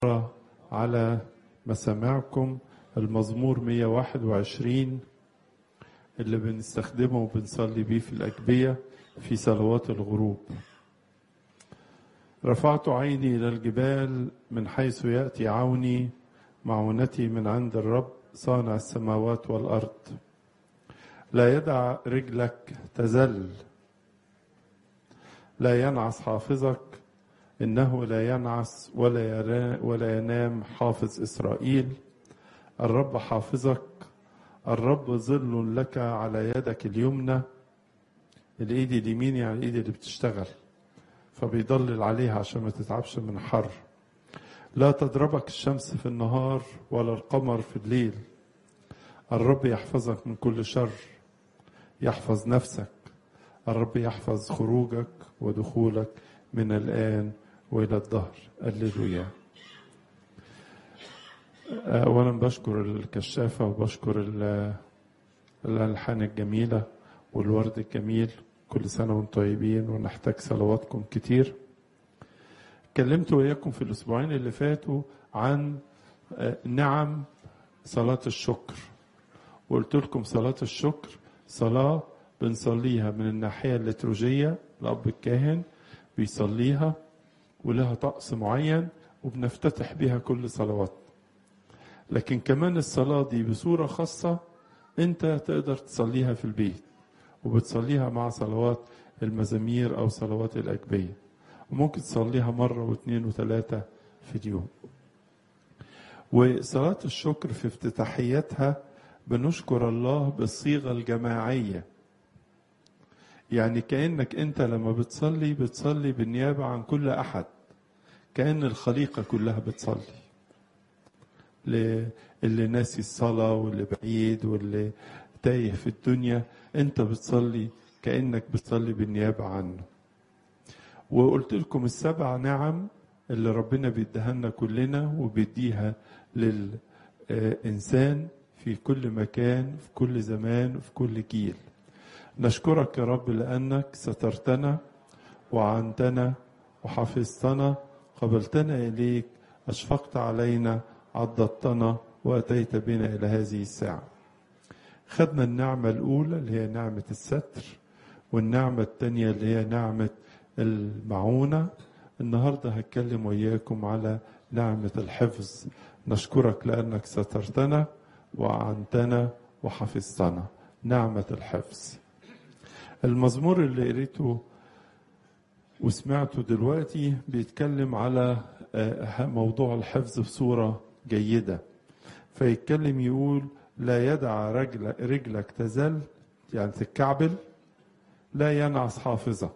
على مسامعكم المزمور 121 اللي بنستخدمه وبنصلي بيه في الأجبية في صلوات الغروب رفعت عيني إلى الجبال من حيث يأتي عوني معونتي من عند الرب صانع السماوات والأرض لا يدع رجلك تزل لا ينعس حافظك إنه لا ينعس ولا يرى ولا ينام حافظ إسرائيل الرب حافظك الرب ظل لك على يدك اليمنى الإيد اليمين يعني الإيد اللي بتشتغل فبيضلل عليها عشان ما تتعبش من حر لا تضربك الشمس في النهار ولا القمر في الليل الرب يحفظك من كل شر يحفظ نفسك الرب يحفظ خروجك ودخولك من الآن وإلى الظهر الليلويا أولا بشكر الكشافة وبشكر الألحان الجميلة والورد الجميل كل سنة وانتم طيبين ونحتاج صلواتكم كتير اتكلمت وياكم في الأسبوعين اللي فاتوا عن نعم صلاة الشكر وقلت لكم صلاة الشكر صلاة بنصليها من الناحية الليتروجية الأب الكاهن بيصليها ولها طقس معين وبنفتتح بها كل صلوات لكن كمان الصلاة دي بصورة خاصة انت تقدر تصليها في البيت وبتصليها مع صلوات المزامير او صلوات الأجبية وممكن تصليها مرة واثنين وثلاثة في اليوم وصلاة الشكر في افتتاحيتها بنشكر الله بالصيغة الجماعية يعني كأنك أنت لما بتصلي بتصلي بالنيابة عن كل أحد كأن الخليقة كلها بتصلي اللي ناسي الصلاة واللي بعيد واللي تايه في الدنيا أنت بتصلي كأنك بتصلي بالنيابة عنه وقلت لكم السبع نعم اللي ربنا بيديها لنا كلنا وبيديها للإنسان في كل مكان في كل زمان وفي كل جيل نشكرك يا رب لأنك سترتنا وعنتنا وحفظتنا قبلتنا إليك أشفقت علينا عضدتنا وأتيت بنا إلى هذه الساعة خدنا النعمة الأولى اللي هي نعمة الستر والنعمة الثانية اللي هي نعمة المعونة النهاردة هتكلم وياكم على نعمة الحفظ نشكرك لأنك سترتنا وعنتنا وحفظتنا نعمة الحفظ المزمور اللي قريته وسمعته دلوقتي بيتكلم على موضوع الحفظ بصورة جيدة فيتكلم يقول لا يدع رجل رجلك تزل يعني تتكعبل لا ينعس حافظك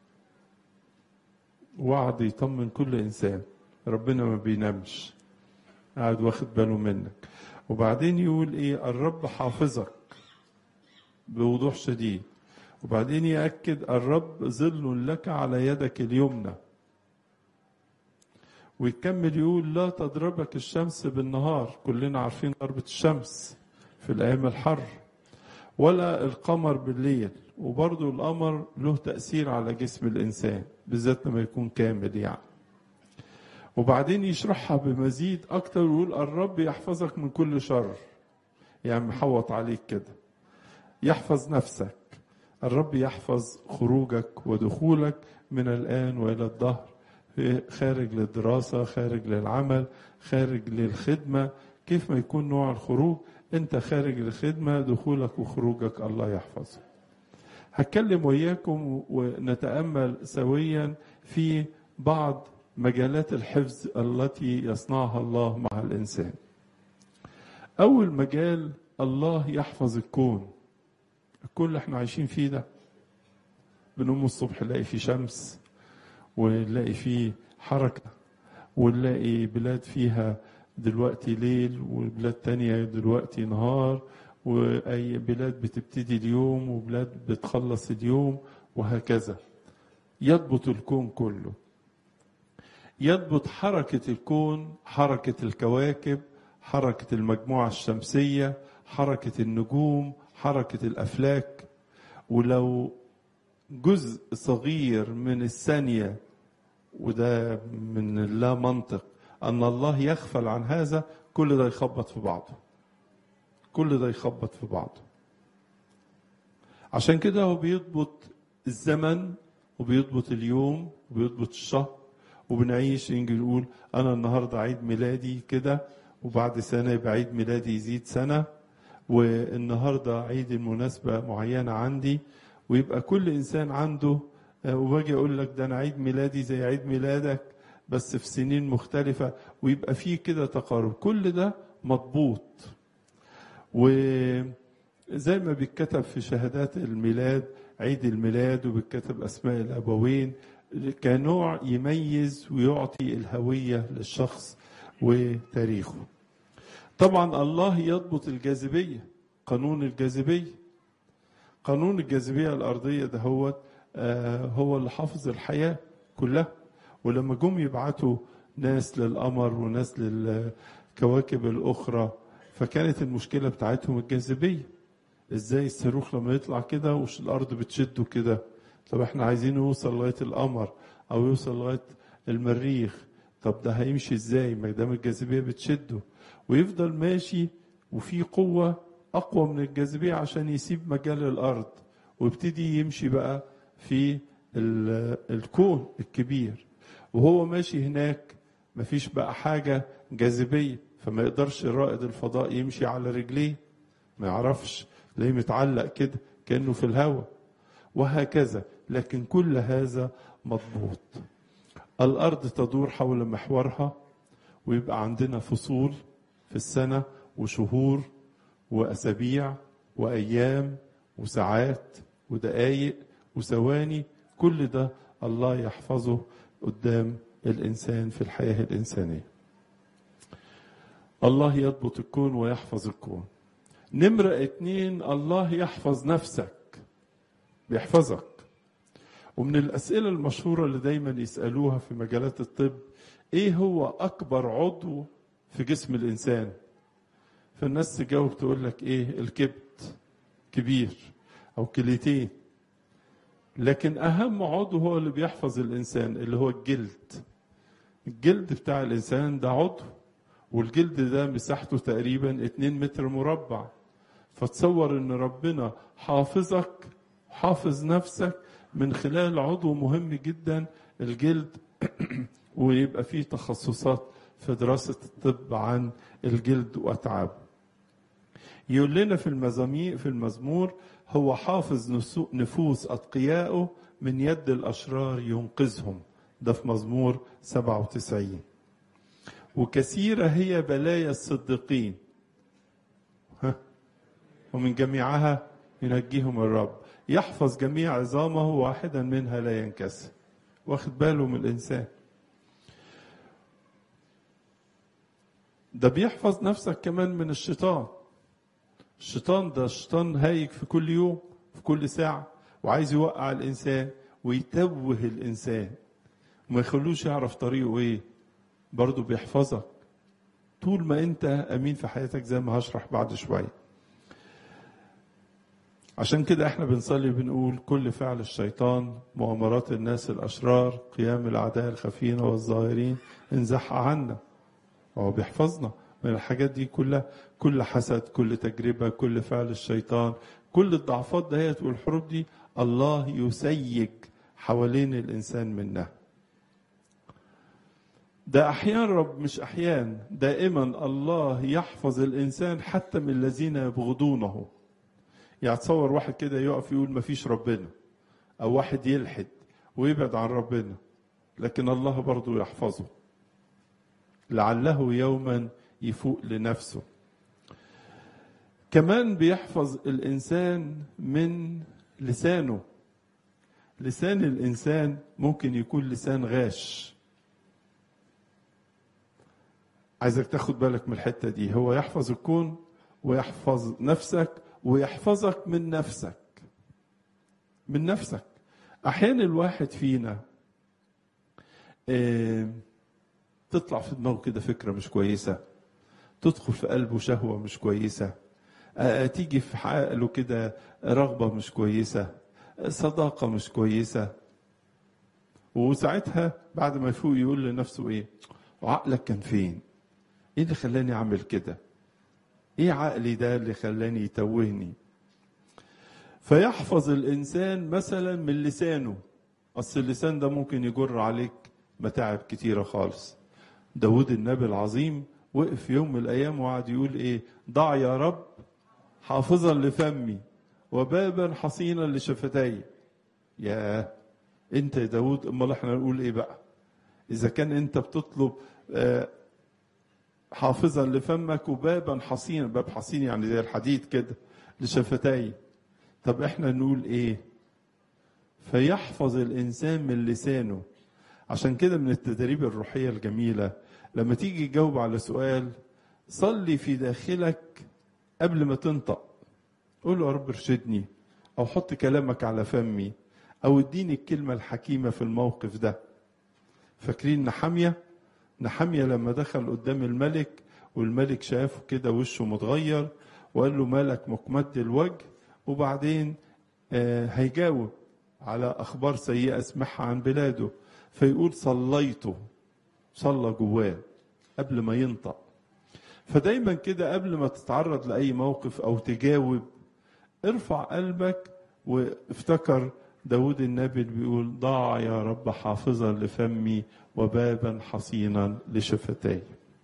وعد يطمن كل إنسان ربنا ما بينامش قاعد واخد باله منك وبعدين يقول ايه الرب حافظك بوضوح شديد وبعدين يأكد الرب ظل لك على يدك اليمنى ويكمل يقول لا تضربك الشمس بالنهار كلنا عارفين ضربة الشمس في الأيام الحر ولا القمر بالليل وبرضه القمر له تأثير على جسم الإنسان بالذات لما يكون كامل يعني وبعدين يشرحها بمزيد أكتر ويقول الرب يحفظك من كل شر يعني محوط عليك كده يحفظ نفسك الرب يحفظ خروجك ودخولك من الآن وإلى الظهر خارج للدراسة خارج للعمل خارج للخدمة كيف ما يكون نوع الخروج انت خارج للخدمة دخولك وخروجك الله يحفظه هتكلم وياكم ونتأمل سويا في بعض مجالات الحفظ التي يصنعها الله مع الإنسان أول مجال الله يحفظ الكون الكون اللي احنا عايشين فيه ده بنقوم الصبح نلاقي فيه شمس ونلاقي فيه حركة ونلاقي بلاد فيها دلوقتي ليل وبلاد تانية دلوقتي نهار وأي بلاد بتبتدي اليوم وبلاد بتخلص اليوم وهكذا يضبط الكون كله يضبط حركة الكون حركة الكواكب حركة المجموعة الشمسية حركة النجوم حركة الأفلاك ولو جزء صغير من الثانية وده من لا منطق أن الله يغفل عن هذا كل ده يخبط في بعضه كل ده يخبط في بعضه عشان كده هو بيضبط الزمن وبيضبط اليوم وبيضبط الشهر وبنعيش نيجي نقول انا النهارده عيد ميلادي كده وبعد سنه يبقى عيد ميلادي يزيد سنه والنهارده عيد المناسبه معينه عندي ويبقى كل انسان عنده وباجي اقول لك ده انا عيد ميلادي زي عيد ميلادك بس في سنين مختلفه ويبقى فيه كده تقارب كل ده مضبوط وزي ما بيتكتب في شهادات الميلاد عيد الميلاد وبيتكتب اسماء الابوين كنوع يميز ويعطي الهويه للشخص وتاريخه طبعا الله يضبط الجاذبيه قانون الجاذبيه قانون الجاذبيه الارضيه ده هو هو اللي حافظ الحياه كلها ولما جم يبعتوا ناس للقمر وناس للكواكب الاخرى فكانت المشكله بتاعتهم الجاذبيه ازاي الصاروخ لما يطلع كده وش الارض بتشده كده طب احنا عايزين يوصل لغايه القمر او يوصل لغايه المريخ طب ده هيمشي ازاي ما دام الجاذبيه بتشده ويفضل ماشي وفي قوه اقوى من الجاذبيه عشان يسيب مجال الارض ويبتدي يمشي بقى في الكون الكبير وهو ماشي هناك مفيش بقى حاجه جاذبيه فما يقدرش رائد الفضاء يمشي على رجليه ما يعرفش ليه متعلق كده كانه في الهواء وهكذا لكن كل هذا مضبوط الارض تدور حول محورها ويبقى عندنا فصول في السنه وشهور واسابيع وايام وساعات ودقائق وثواني كل ده الله يحفظه قدام الانسان في الحياه الانسانيه الله يضبط الكون ويحفظ الكون نمرة اتنين الله يحفظ نفسك بيحفظك ومن الأسئلة المشهورة اللي دايما يسألوها في مجالات الطب ايه هو أكبر عضو في جسم الإنسان فالناس تجاوب تقول لك ايه الكبد كبير أو كليتين لكن أهم عضو هو اللي بيحفظ الإنسان اللي هو الجلد الجلد بتاع الإنسان ده عضو والجلد ده مساحته تقريبا 2 متر مربع فتصور ان ربنا حافظك حافظ نفسك من خلال عضو مهم جدا الجلد ويبقى فيه تخصصات في دراسة الطب عن الجلد وأتعابه يقول لنا في المزامير في المزمور هو حافظ نفوس أتقيائه من يد الأشرار ينقذهم ده في مزمور 97 وكثيرة هي بلايا الصديقين ها ومن جميعها ينجيهم الرب يحفظ جميع عظامه واحدا منها لا ينكسر واخد باله من الإنسان ده بيحفظ نفسك كمان من الشيطان الشيطان ده الشيطان هايج في كل يوم في كل ساعة وعايز يوقع الإنسان ويتوه الإنسان وما يخلوش يعرف طريقه إيه برضه بيحفظك طول ما انت امين في حياتك زي ما هشرح بعد شويه عشان كده احنا بنصلي بنقول كل فعل الشيطان مؤامرات الناس الاشرار قيام الاعداء الخفين والظاهرين انزحها عنا هو بيحفظنا من الحاجات دي كلها كل حسد كل تجربة كل فعل الشيطان كل الضعفات دهيت والحروب دي الله يسيج حوالين الإنسان منها ده أحيان رب مش أحيان دائما الله يحفظ الإنسان حتى من الذين يبغضونه يعني تصور واحد كده يقف يقول مفيش ربنا أو واحد يلحد ويبعد عن ربنا لكن الله برضه يحفظه لعله يوما يفوق لنفسه كمان بيحفظ الإنسان من لسانه لسان الإنسان ممكن يكون لسان غاش عايزك تاخد بالك من الحتة دي هو يحفظ الكون ويحفظ نفسك ويحفظك من نفسك من نفسك أحيانا الواحد فينا اه تطلع في دماغه كده فكرة مش كويسة تدخل في قلبه شهوة مش كويسة اه تيجي في عقله كده رغبة مش كويسة صداقة مش كويسة وساعتها بعد ما يفوق يقول لنفسه ايه وعقلك كان فين ايه اللي خلاني اعمل كده ايه عقلي ده اللي خلاني يتوهني فيحفظ الانسان مثلا من لسانه اصل اللسان ده ممكن يجر عليك متاعب كتيره خالص داود النبي العظيم وقف يوم من الايام وقعد يقول ايه ضع يا رب حافظا لفمي وبابا حصينا لشفتي يا انت يا داود امال احنا نقول ايه بقى اذا كان انت بتطلب آه حافظا لفمك وبابا حصينا باب حصين يعني زي الحديد كده لشفتي طب احنا نقول ايه فيحفظ الانسان من لسانه عشان كده من التدريب الروحيه الجميله لما تيجي تجاوب على سؤال صلي في داخلك قبل ما تنطق قول له يا رب ارشدني او حط كلامك على فمي او اديني الكلمه الحكيمه في الموقف ده فاكرين نحاميه نحاميه لما دخل قدام الملك والملك شافه كده وشه متغير وقال له مالك مكمد الوجه وبعدين آه هيجاوب على اخبار سيئه سمعها عن بلاده فيقول صليته صلى جواه قبل ما ينطق فدايما كده قبل ما تتعرض لاي موقف او تجاوب ارفع قلبك وافتكر داود النبي اللي بيقول ضاع يا رب حافظا لفمي وبابا حصينا لشفتي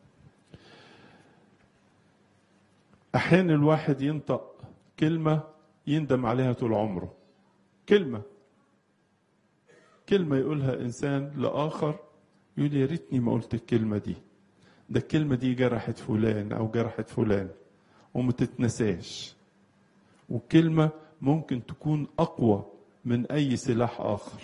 احيانا الواحد ينطق كلمه يندم عليها طول عمره كلمه كلمه يقولها انسان لاخر يقول يا ريتني ما قلت الكلمه دي ده الكلمه دي جرحت فلان او جرحت فلان وما تتنساش والكلمه ممكن تكون اقوى من اي سلاح اخر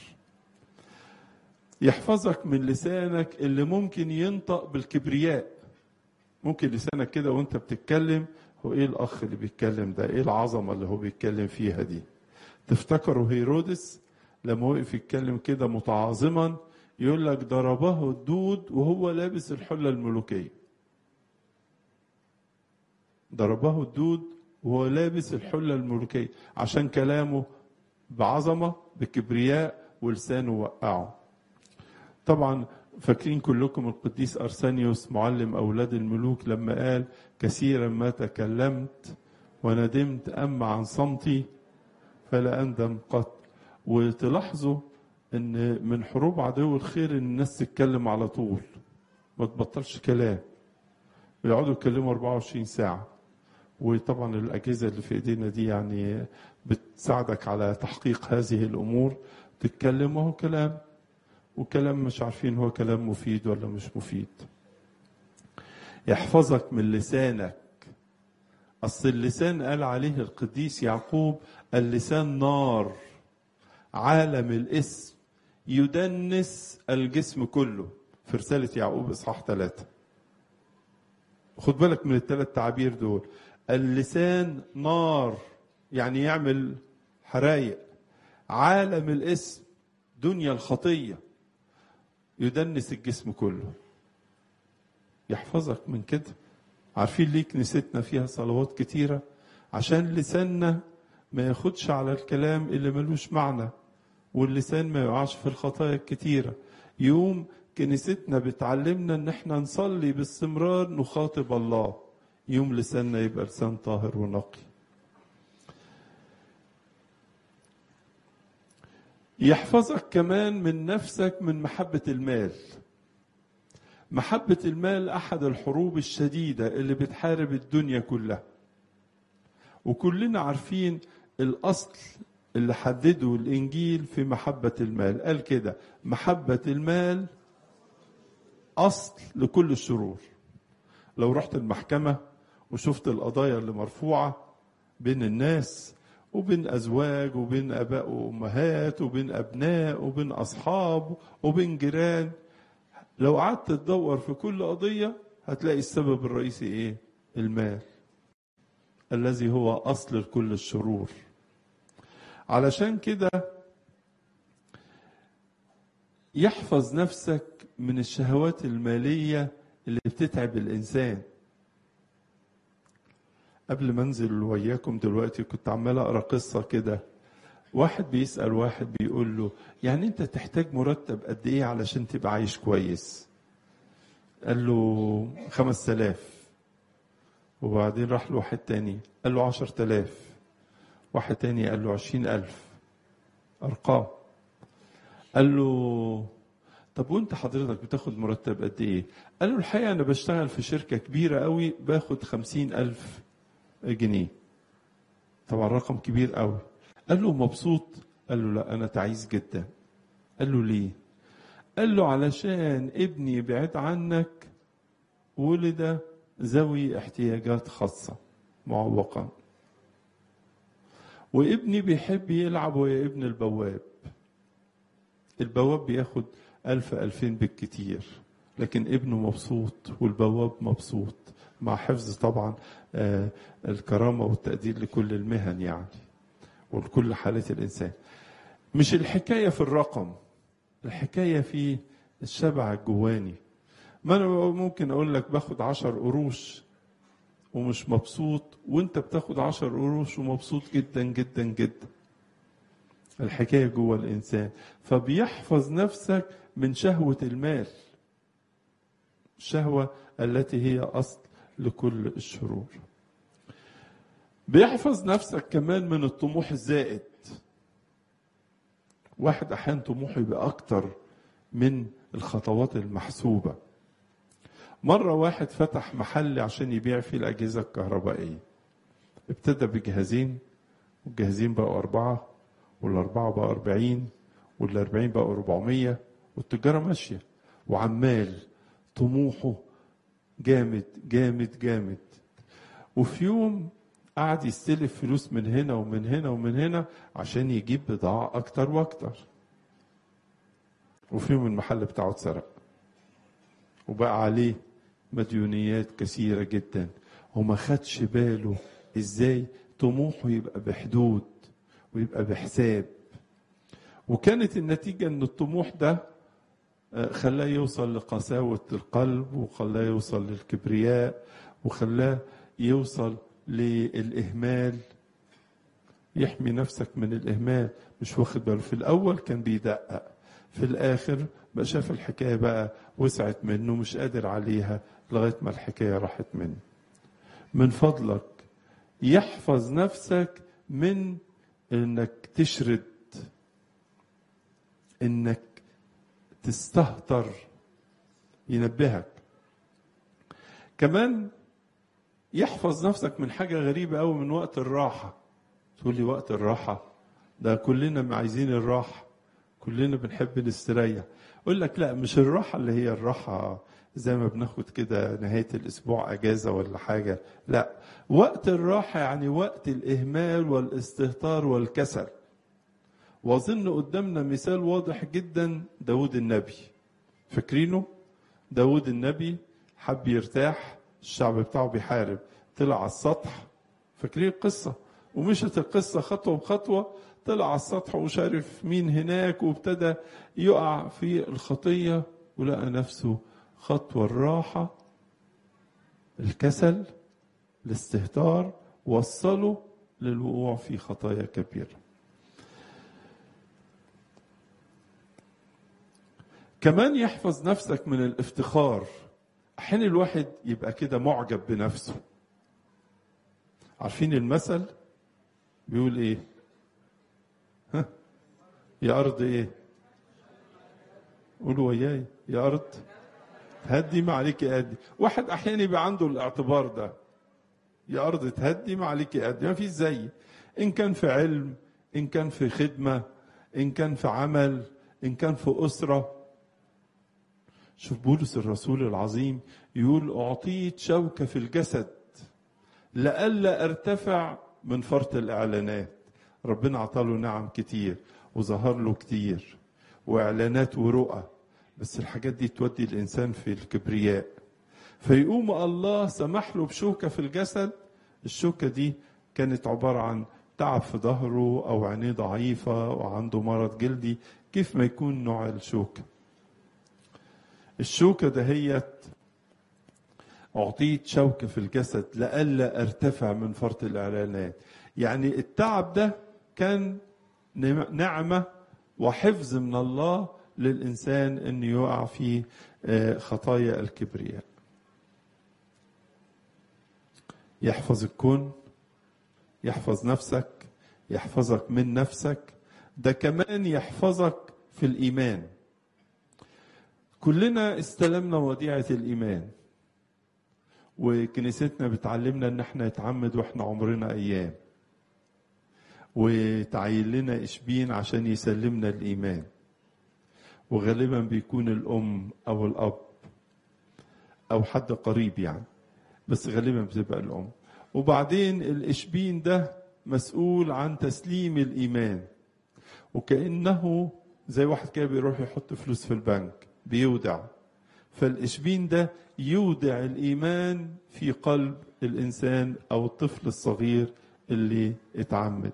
يحفظك من لسانك اللي ممكن ينطق بالكبرياء ممكن لسانك كده وانت بتتكلم هو ايه الاخ اللي بيتكلم ده ايه العظمه اللي هو بيتكلم فيها دي تفتكروا هيرودس لما وقف يتكلم كده متعاظما يقول لك ضربه الدود وهو لابس الحله الملوكيه ضربه الدود وهو لابس الحله الملوكيه عشان كلامه بعظمه بكبرياء ولسانه وقعه طبعا فاكرين كلكم القديس ارسانيوس معلم اولاد الملوك لما قال كثيرا ما تكلمت وندمت اما عن صمتي فلا اندم قط وتلاحظوا ان من حروب عدو الخير ان الناس تتكلم على طول ما تبطلش كلام بيقعدوا يتكلموا 24 ساعه وطبعا الاجهزه اللي في ايدينا دي يعني بتساعدك على تحقيق هذه الامور تتكلم وهو كلام وكلام مش عارفين هو كلام مفيد ولا مش مفيد يحفظك من لسانك اصل اللسان قال عليه القديس يعقوب اللسان نار عالم الاسم يدنس الجسم كله في رسالة يعقوب إصحاح ثلاثة خد بالك من الثلاث تعابير دول اللسان نار يعني يعمل حرايق عالم الاسم دنيا الخطية يدنس الجسم كله يحفظك من كده عارفين ليه كنيستنا فيها صلوات كتيرة عشان لساننا ما ياخدش على الكلام اللي ملوش معنى واللسان ما يقعش في الخطايا الكتيرة يوم كنيستنا بتعلمنا ان احنا نصلي باستمرار نخاطب الله يوم لساننا يبقى لسان طاهر ونقي يحفظك كمان من نفسك من محبة المال محبة المال أحد الحروب الشديدة اللي بتحارب الدنيا كلها وكلنا عارفين الأصل اللي حدده الإنجيل في محبة المال قال كده محبة المال أصل لكل الشرور لو رحت المحكمة وشفت القضايا اللي مرفوعة بين الناس وبين أزواج وبين أباء وأمهات وبين أبناء وبين أصحاب وبين جيران لو قعدت تدور في كل قضية هتلاقي السبب الرئيسي إيه؟ المال الذي هو أصل لكل الشرور علشان كده يحفظ نفسك من الشهوات المالية اللي بتتعب الإنسان قبل ما انزل وياكم دلوقتي كنت عمال اقرا قصه كده واحد بيسال واحد بيقول له يعني انت تحتاج مرتب قد ايه علشان تبقى عايش كويس قال له خمس تلاف وبعدين راح له واحد تاني قال له عشر تلاف واحد تاني قال له عشرين ألف أرقام قال له طب وانت حضرتك بتاخد مرتب قد ايه قال له الحقيقة انا بشتغل في شركة كبيرة قوي باخد خمسين ألف جنيه طبعا رقم كبير قوي قال له مبسوط قال له لا انا تعيس جدا قال له ليه قال له علشان ابني بعيد عنك ولد ذوي احتياجات خاصة معوقا وابني بيحب يلعب ويا ابن البواب البواب بياخد ألف ألفين بالكتير لكن ابنه مبسوط والبواب مبسوط مع حفظ طبعا آه الكرامة والتقدير لكل المهن يعني ولكل حالات الإنسان مش الحكاية في الرقم الحكاية في الشبع الجواني ما أنا ممكن أقول لك باخد عشر قروش ومش مبسوط وانت بتاخد عشر قروش ومبسوط جدا جدا جدا الحكاية جوه الإنسان فبيحفظ نفسك من شهوة المال الشهوة التي هي أصل لكل الشرور بيحفظ نفسك كمان من الطموح الزائد واحد أحيانا طموحه يبقى أكتر من الخطوات المحسوبة مرة واحد فتح محل عشان يبيع فيه الأجهزة الكهربائية ابتدى بجهازين والجهازين بقوا أربعة والأربعة بقوا أربعين والأربعين بقوا أربعمية والتجارة ماشية وعمال طموحه جامد جامد جامد وفي يوم قعد يستلف فلوس من هنا ومن هنا ومن هنا عشان يجيب بضاعة أكتر وأكتر وفي يوم المحل بتاعه اتسرق وبقى عليه مديونيات كثيرة جدا وما خدش باله ازاي طموحه يبقى بحدود ويبقى بحساب وكانت النتيجة ان الطموح ده خلاه يوصل لقساوة القلب وخلاه يوصل للكبرياء وخلاه يوصل للإهمال يحمي نفسك من الإهمال مش واخد باله في الأول كان بيدقق في الآخر بقى شاف الحكاية بقى وسعت منه مش قادر عليها لغاية ما الحكاية راحت منه من فضلك يحفظ نفسك من انك تشرد انك تستهتر ينبهك كمان يحفظ نفسك من حاجة غريبة أوي من وقت الراحة تقول لي وقت الراحة ده كلنا عايزين الراحة كلنا بنحب نستريح اقول لك لا مش الراحه اللي هي الراحه زي ما بناخد كده نهايه الاسبوع اجازه ولا حاجه لا وقت الراحه يعني وقت الاهمال والاستهتار والكسل واظن قدامنا مثال واضح جدا داود النبي فاكرينه داود النبي حب يرتاح الشعب بتاعه بيحارب طلع على السطح فاكرين القصه ومشت القصه خطوه بخطوه طلع على السطح ومش عارف مين هناك وابتدى يقع في الخطية ولقى نفسه خطوة الراحة الكسل الاستهتار وصله للوقوع في خطايا كبيرة كمان يحفظ نفسك من الافتخار أحيانا الواحد يبقى كده معجب بنفسه عارفين المثل بيقول ايه ها يا أرض إيه؟ قولوا وياي يا أرض تهدي ما عليك أدي واحد أحيانا يبقى عنده الاعتبار ده يا أرض تهدي ما عليك أدي ما فيش زي إن كان في علم إن كان في خدمة إن كان في عمل إن كان في أسرة شوف بولس الرسول العظيم يقول أعطيت شوكة في الجسد لئلا ارتفع من فرط الإعلانات ربنا عطاله نعم كتير وظهر له كتير واعلانات ورؤى بس الحاجات دي تودي الانسان في الكبرياء فيقوم الله سمح له بشوكه في الجسد الشوكه دي كانت عباره عن تعب في ظهره او عينيه ضعيفه وعنده مرض جلدي كيف ما يكون نوع الشوكه الشوكه دهيت أعطيت شوكة في الجسد لئلا أرتفع من فرط الإعلانات يعني التعب ده كان نعمة وحفظ من الله للإنسان أن يقع في خطايا الكبرياء يحفظ الكون يحفظ نفسك يحفظك من نفسك ده كمان يحفظك في الإيمان كلنا استلمنا وديعة الإيمان وكنيستنا بتعلمنا ان احنا نتعمد واحنا عمرنا ايام وتعين لنا اشبين عشان يسلمنا الايمان وغالبا بيكون الام او الاب او حد قريب يعني بس غالبا بتبقى الام وبعدين الاشبين ده مسؤول عن تسليم الايمان وكانه زي واحد كده بيروح يحط فلوس في البنك بيودع فالإشبين ده يودع الإيمان في قلب الإنسان أو الطفل الصغير اللي اتعمد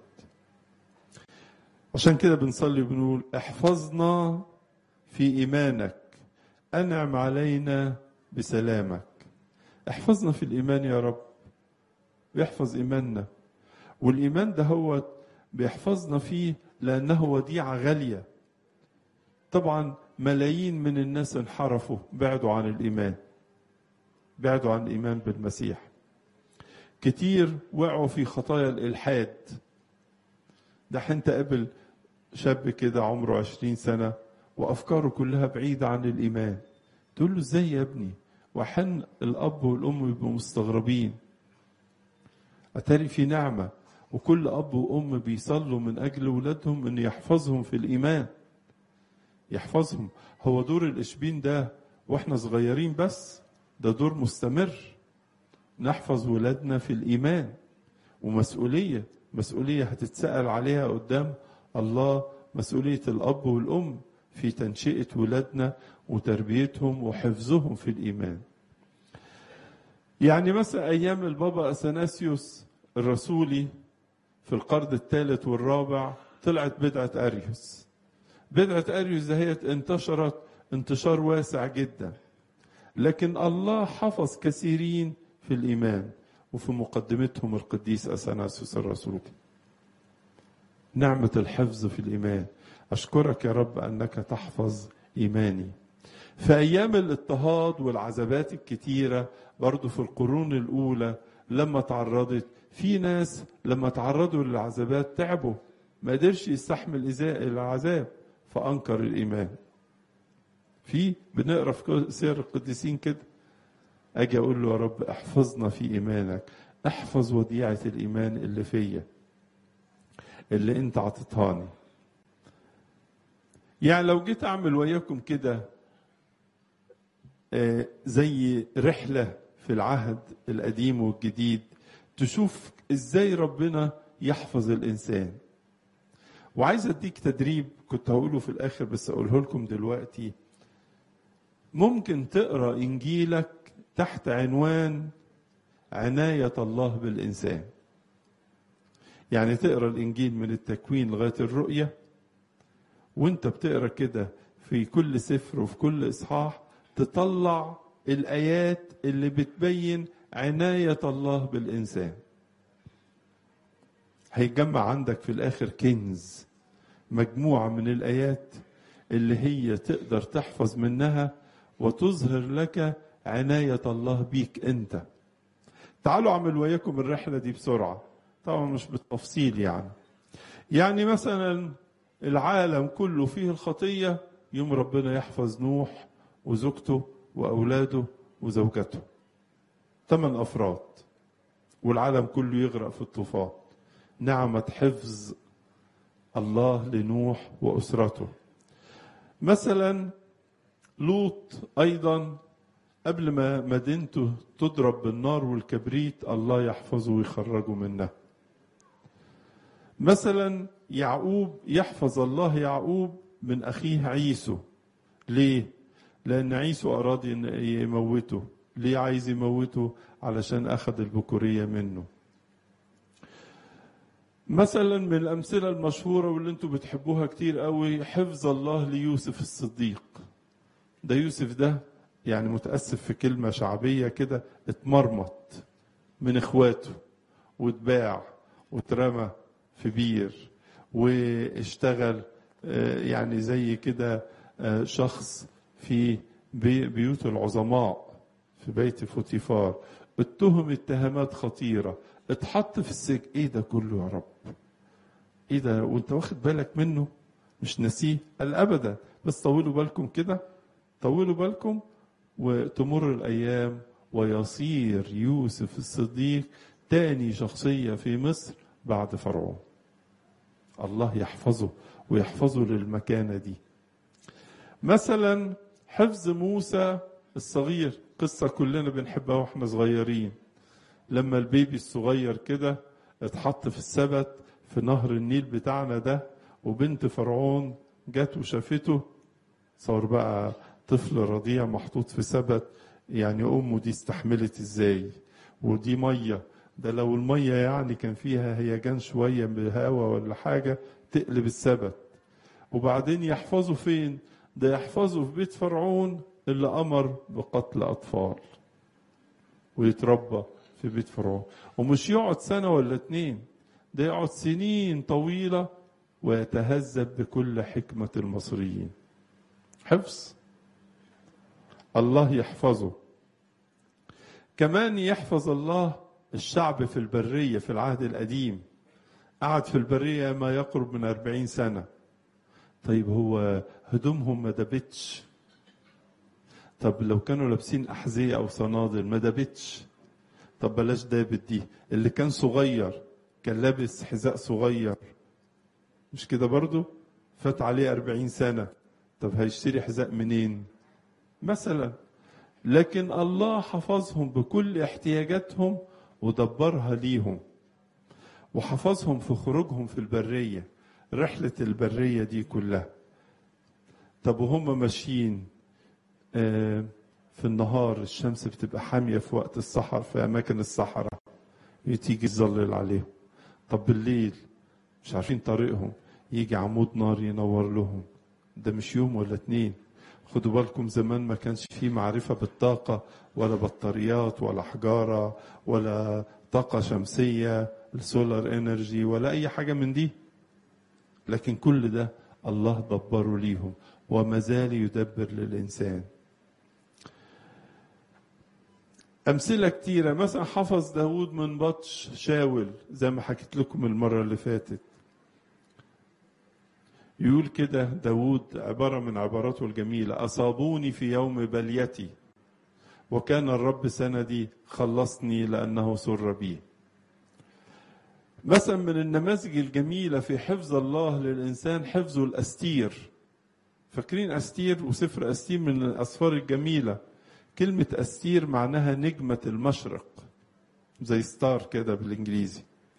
عشان كده بنصلي وبنقول احفظنا في إيمانك أنعم علينا بسلامك احفظنا في الإيمان يا رب بيحفظ إيماننا والإيمان ده هو بيحفظنا فيه لأنه وديعة غالية طبعا ملايين من الناس انحرفوا بعدوا عن الإيمان بعدوا عن الإيمان بالمسيح كتير وقعوا في خطايا الإلحاد ده انت قبل شاب كده عمره عشرين سنة وأفكاره كلها بعيدة عن الإيمان تقول له ازاي يا ابني وحن الأب والأم يبقوا مستغربين أتاري في نعمة وكل أب وأم بيصلوا من أجل ولادهم أن يحفظهم في الإيمان يحفظهم هو دور الإشبين ده وإحنا صغيرين بس ده دور مستمر نحفظ ولادنا في الإيمان ومسؤولية مسؤولية هتتسأل عليها قدام الله مسؤولية الأب والأم في تنشئة ولادنا وتربيتهم وحفظهم في الإيمان يعني مثلا أيام البابا أثناسيوس الرسولي في القرن الثالث والرابع طلعت بدعة أريوس بدعة أريوس دهيت انتشرت انتشار واسع جدا لكن الله حفظ كثيرين في الإيمان وفي مقدمتهم القديس أثناسيوس الرسول نعمة الحفظ في الإيمان أشكرك يا رب أنك تحفظ إيماني في أيام الاضطهاد والعذابات الكتيرة برضو في القرون الأولى لما تعرضت في ناس لما تعرضوا للعذابات تعبوا ما قدرش يستحمل إزاء العذاب فأنكر الإيمان في بنقرا في سير القديسين كده أجي أقول له يا رب احفظنا في إيمانك احفظ وديعة الإيمان اللي فيا اللي أنت عطيتهاني يعني لو جيت أعمل وياكم كده زي رحلة في العهد القديم والجديد تشوف ازاي ربنا يحفظ الانسان وعايز اديك تدريب كنت هقوله في الاخر بس اقوله لكم دلوقتي ممكن تقرا انجيلك تحت عنوان عنايه الله بالانسان يعني تقرا الانجيل من التكوين لغايه الرؤيه وانت بتقرا كده في كل سفر وفي كل اصحاح تطلع الايات اللي بتبين عنايه الله بالانسان هيتجمع عندك في الاخر كنز مجموعه من الايات اللي هي تقدر تحفظ منها وتظهر لك عنايه الله بيك انت تعالوا اعمل وياكم الرحله دي بسرعه طبعا مش بالتفصيل يعني يعني مثلا العالم كله فيه الخطيه يوم ربنا يحفظ نوح وزوجته واولاده وزوجته ثمان افراد والعالم كله يغرق في الطوفان نعمه حفظ الله لنوح واسرته مثلا لوط ايضا قبل ما مدينته تضرب بالنار والكبريت الله يحفظه ويخرجه منها مثلا يعقوب يحفظ الله يعقوب من اخيه عيسو ليه لان عيسو اراد يموته ليه عايز يموته علشان اخذ البكوريه منه مثلا من الامثله المشهوره واللي انتم بتحبوها كتير قوي حفظ الله ليوسف الصديق ده يوسف ده يعني متاسف في كلمه شعبيه كده اتمرمط من اخواته واتباع واترمى في بير واشتغل يعني زي كده آه، شخص في بي- بيوت العظماء في بيت فوتيفار اتهم اتهامات خطيرة اتحط في السجن ايه ده كله يا رب ايه ده وانت واخد بالك منه مش ناسيه قال ابدا بس طولوا بالكم كده طولوا بالكم وتمر الايام ويصير يوسف الصديق تاني شخصية في مصر بعد فرعون الله يحفظه ويحفظه للمكانة دي مثلا حفظ موسى الصغير قصة كلنا بنحبها واحنا صغيرين لما البيبي الصغير كده اتحط في السبت في نهر النيل بتاعنا ده وبنت فرعون جت وشافته صار بقى طفل رضيع محطوط في سبت يعني امه دي استحملت ازاي ودي ميه ده لو الميه يعني كان فيها هيجان شويه بهوا ولا حاجه تقلب السبت وبعدين يحفظوا فين ده يحفظوا في بيت فرعون اللي امر بقتل اطفال ويتربى في بيت فرعون ومش يقعد سنه ولا اتنين ده يقعد سنين طويله ويتهذب بكل حكمه المصريين حفظ الله يحفظه كمان يحفظ الله الشعب في البرية في العهد القديم قعد في البرية ما يقرب من أربعين سنة طيب هو هدومهم ما دبتش طب لو كانوا لابسين أحذية أو صنادل ما دبتش طب بلاش دابت دي اللي كان صغير كان لابس حذاء صغير مش كده برضو فات عليه أربعين سنة طب هيشتري حذاء منين مثلا لكن الله حفظهم بكل احتياجاتهم ودبرها ليهم وحفظهم في خروجهم في البرية رحلة البرية دي كلها طب وهم ماشيين آه، في النهار الشمس بتبقى حامية في وقت السحر في أماكن الصحراء تيجي تظلل عليهم طب بالليل مش عارفين طريقهم يجي عمود نار ينور لهم ده مش يوم ولا اتنين خدوا بالكم زمان ما كانش فيه معرفة بالطاقة ولا بطاريات ولا حجارة ولا طاقة شمسية السولار انرجي ولا أي حاجة من دي لكن كل ده الله دبره ليهم وما زال يدبر للإنسان أمثلة كتيرة مثلا حفظ داود من بطش شاول زي ما حكيت لكم المرة اللي فاتت يقول كده داود عبارة من عباراته الجميلة أصابوني في يوم بليتي وكان الرب سندي خلصني لأنه سر بي مثلا من النماذج الجميلة في حفظ الله للإنسان حفظه الأستير فاكرين أستير وسفر أستير من الأسفار الجميلة كلمة أستير معناها نجمة المشرق زي ستار كده بالإنجليزي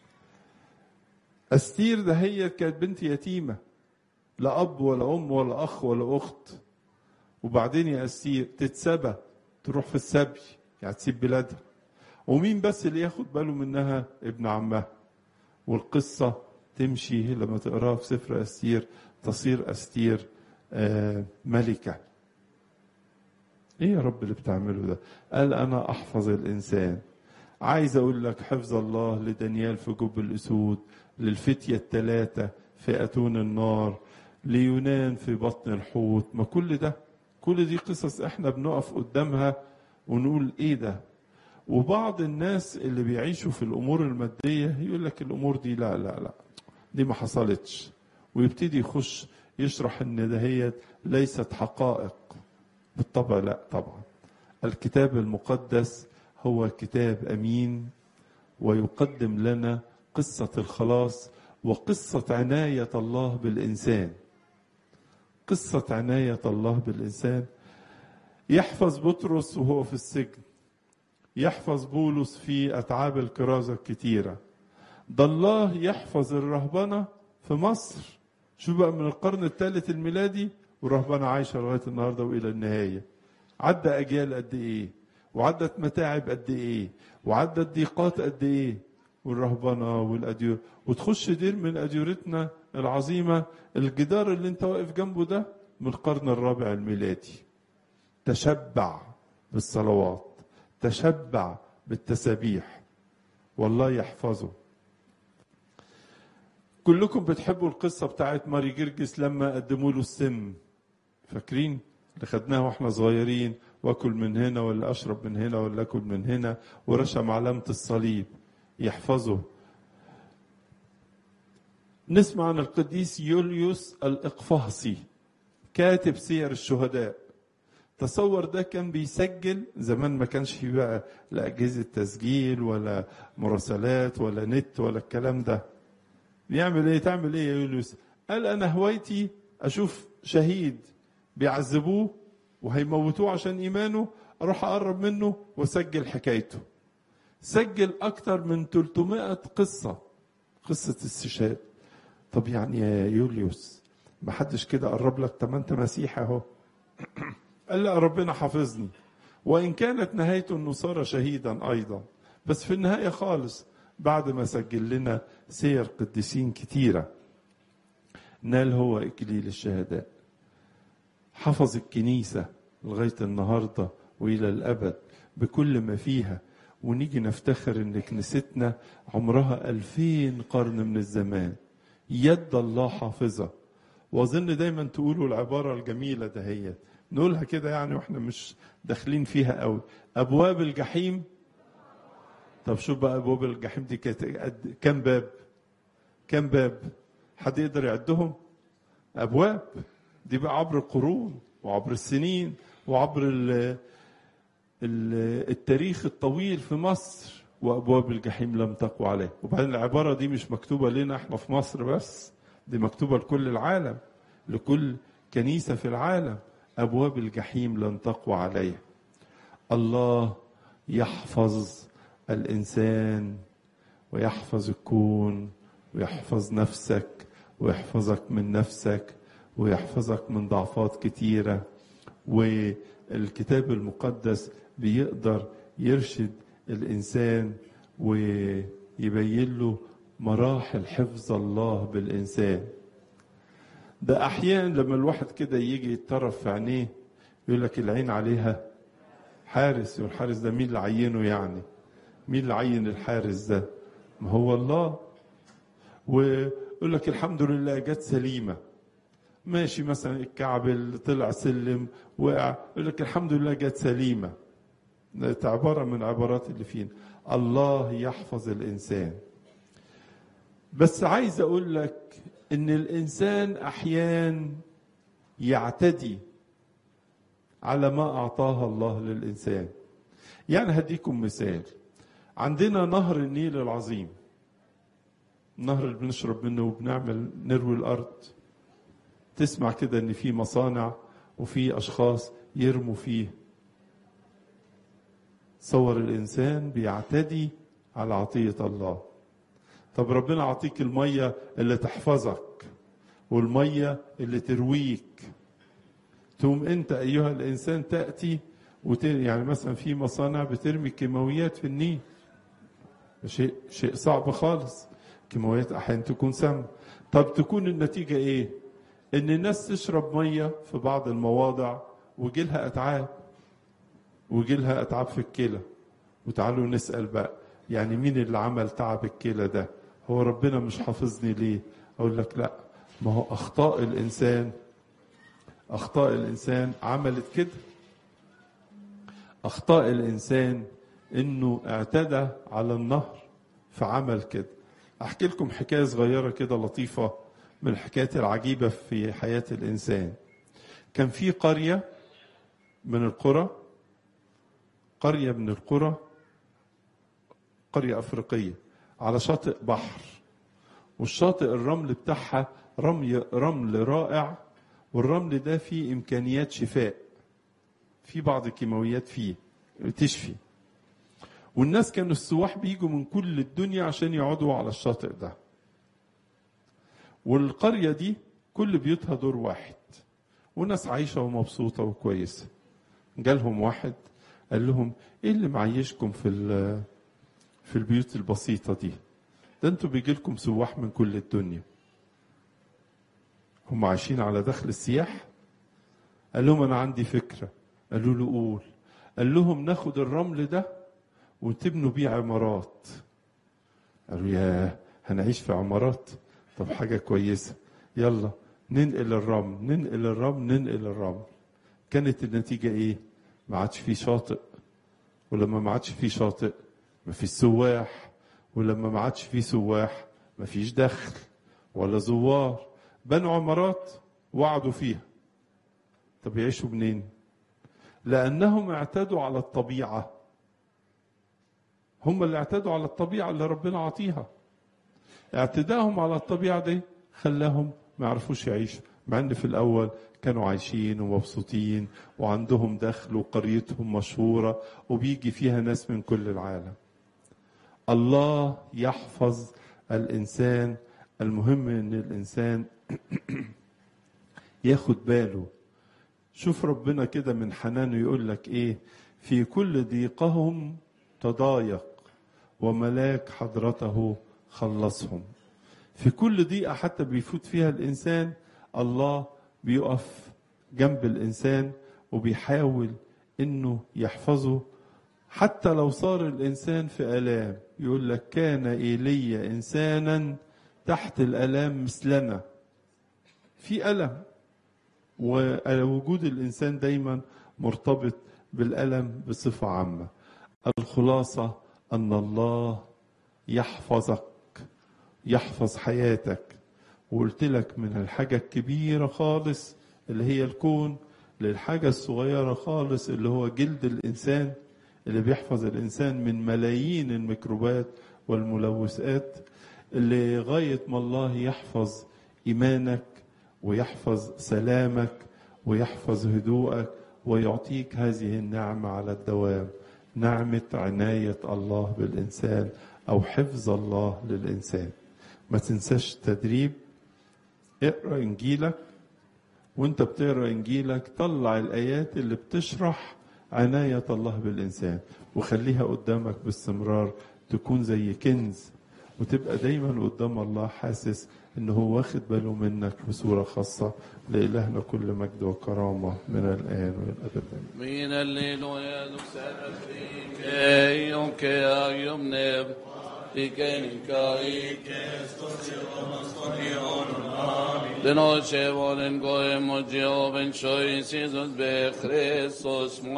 أستير ده هي كانت بنت يتيمة لا أب ولا أم ولا أخ ولا أخت وبعدين يا أستير تتسبى تروح في السبي يعني تسيب بلادها ومين بس اللي ياخد باله منها ابن عمها والقصة تمشي لما تقراها في سفر أستير تصير أستير آه، ملكة ايه يا رب اللي بتعمله ده قال انا احفظ الانسان عايز اقول لك حفظ الله لدانيال في جب الاسود للفتية الثلاثة في اتون النار ليونان في بطن الحوت ما كل ده كل دي قصص احنا بنقف قدامها ونقول ايه ده وبعض الناس اللي بيعيشوا في الامور المادية يقول لك الامور دي لا لا لا دي ما حصلتش ويبتدي يخش يشرح ان ده هي ليست حقائق بالطبع لا طبعا الكتاب المقدس هو كتاب امين ويقدم لنا قصه الخلاص وقصه عنايه الله بالانسان قصه عنايه الله بالانسان يحفظ بطرس وهو في السجن يحفظ بولس في اتعاب الكرازه الكتيره ده الله يحفظ الرهبنه في مصر شو بقى من القرن الثالث الميلادي والرهبنة عايشة لغاية النهاردة وإلى النهاية عدى أجيال قد إيه وعدت متاعب قد إيه وعدت ضيقات قد إيه والرهبنة والأديور وتخش دير من أديرتنا العظيمة الجدار اللي انت واقف جنبه ده من القرن الرابع الميلادي تشبع بالصلوات تشبع بالتسابيح والله يحفظه كلكم بتحبوا القصة بتاعت ماري جرجس لما قدموا له السم فاكرين اللي خدناها واحنا صغيرين واكل من هنا ولا اشرب من هنا ولا اكل من هنا ورشم علامة الصليب يحفظه نسمع عن القديس يوليوس الإقفاصي كاتب سير الشهداء تصور ده كان بيسجل زمان ما كانش في بقى لا أجهزة تسجيل ولا مراسلات ولا نت ولا الكلام ده بيعمل ايه تعمل ايه يا يوليوس قال انا هوايتي اشوف شهيد بيعذبوه وهيموتوه عشان ايمانه اروح اقرب منه واسجل حكايته سجل اكتر من 300 قصة قصة استشهاد طب يعني يا يوليوس ما حدش كده قرب لك طب ما انت مسيح اهو قال لا ربنا حافظني وان كانت نهايته انه صار شهيدا ايضا بس في النهايه خالص بعد ما سجل لنا سير قديسين كتيره نال هو اكليل الشهداء حفظ الكنيسه لغايه النهارده والى الابد بكل ما فيها ونيجي نفتخر ان كنيستنا عمرها ألفين قرن من الزمان يد الله حافظة واظن دايما تقولوا العبارة الجميلة دهيت نقولها كده يعني واحنا مش داخلين فيها قوي ابواب الجحيم طب شوف بقى ابواب الجحيم دي كانت قد كام باب كام باب حد يقدر يعدهم ابواب دي بقى عبر القرون وعبر السنين وعبر ال ال التاريخ الطويل في مصر وابواب الجحيم لم تقوى عليه وبعدين العباره دي مش مكتوبه لنا احنا في مصر بس دي مكتوبه لكل العالم لكل كنيسه في العالم ابواب الجحيم لن تقوى عليه الله يحفظ الانسان ويحفظ الكون ويحفظ نفسك ويحفظك من نفسك ويحفظك من ضعفات كتيره والكتاب المقدس بيقدر يرشد الانسان ويبين له مراحل حفظ الله بالانسان ده احيانا لما الواحد كده يجي يتطرف في عينيه يقول لك العين عليها حارس والحارس ده مين اللي عينه يعني مين اللي عين الحارس ده ما هو الله ويقول لك الحمد لله جت سليمه ماشي مثلا الكعب اللي طلع سلم وقع يقول لك الحمد لله جت سليمه ده عباره من عبارات اللي فينا الله يحفظ الانسان بس عايز اقول لك ان الانسان احيان يعتدي على ما اعطاه الله للانسان يعني هديكم مثال عندنا نهر النيل العظيم النهر اللي بنشرب منه وبنعمل نروي الارض تسمع كده ان في مصانع وفي اشخاص يرموا فيه صور الانسان بيعتدي على عطيه الله طب ربنا عطيك الميه اللي تحفظك والميه اللي ترويك تقوم انت ايها الانسان تاتي وت... يعني مثلا في مصانع بترمي كيماويات في النيل شيء شيء صعب خالص كيماويات احيانا تكون سم طب تكون النتيجه ايه ان الناس تشرب ميه في بعض المواضع ويجيلها اتعاب ويجيلها اتعاب في الكلى وتعالوا نسال بقى يعني مين اللي عمل تعب الكلى ده هو ربنا مش حافظني ليه اقول لك لا ما هو اخطاء الانسان اخطاء الانسان عملت كده اخطاء الانسان انه اعتدى على النهر فعمل كده احكي لكم حكايه صغيره كده لطيفه من الحكايات العجيبه في حياه الانسان كان في قريه من القرى قريه من القرى قريه افريقيه على شاطئ بحر والشاطئ الرمل بتاعها رمل رمل رائع والرمل ده فيه امكانيات شفاء في بعض الكيماويات فيه تشفي والناس كانوا السواح بيجوا من كل الدنيا عشان يقعدوا على الشاطئ ده والقرية دي كل بيوتها دور واحد وناس عايشة ومبسوطة وكويسة جالهم واحد قال لهم ايه اللي معيشكم في في البيوت البسيطة دي ده انتوا بيجي لكم سواح من كل الدنيا هم عايشين على دخل السياح قال لهم انا عندي فكرة قالوا له قول قال لهم ناخد الرمل ده وتبنوا بيه عمارات قالوا يا هنعيش في عمارات طب حاجة كويسة يلا ننقل الرمل ننقل الرمل ننقل الرمل كانت النتيجة ايه ما عادش في شاطئ ولما ما عادش في شاطئ ما فيش سواح ولما ما عادش في سواح ما فيش دخل ولا زوار بنوا عمارات وقعدوا فيها طب يعيشوا منين لأنهم اعتدوا على الطبيعة هم اللي اعتدوا على الطبيعة اللي ربنا عطيها اعتداءهم على الطبيعة دي خلاهم ما يعرفوش يعيشوا مع ان في الاول كانوا عايشين ومبسوطين وعندهم دخل وقريتهم مشهورة وبيجي فيها ناس من كل العالم الله يحفظ الانسان المهم ان الانسان ياخد باله شوف ربنا كده من حنانه يقول لك ايه في كل ضيقهم تضايق وملاك حضرته خلصهم في كل ضيقة حتى بيفوت فيها الإنسان الله بيقف جنب الإنسان وبيحاول إنه يحفظه حتى لو صار الإنسان في آلام يقول لك كان إيليا إنسانا تحت الآلام مثلنا في ألم ووجود الإنسان دايما مرتبط بالألم بصفة عامة الخلاصة أن الله يحفظك يحفظ حياتك وقلت لك من الحاجة الكبيرة خالص اللي هي الكون للحاجة الصغيرة خالص اللي هو جلد الإنسان اللي بيحفظ الإنسان من ملايين الميكروبات والملوثات اللي غاية ما الله يحفظ إيمانك ويحفظ سلامك ويحفظ هدوءك ويعطيك هذه النعمة على الدوام نعمة عناية الله بالإنسان أو حفظ الله للإنسان ما تنساش التدريب اقرأ إنجيلك وانت بتقرأ إنجيلك طلع الآيات اللي بتشرح عناية الله بالإنسان وخليها قدامك باستمرار تكون زي كنز وتبقى دايما قدام الله حاسس انه هو واخد باله منك بصورة خاصة لإلهنا كل مجد وكرامة من الآن والأبد من الليل ويدسر أخريك يومك يمنب لكنك De noche volen goem og Jehovens sjøen, Jesus be Kristus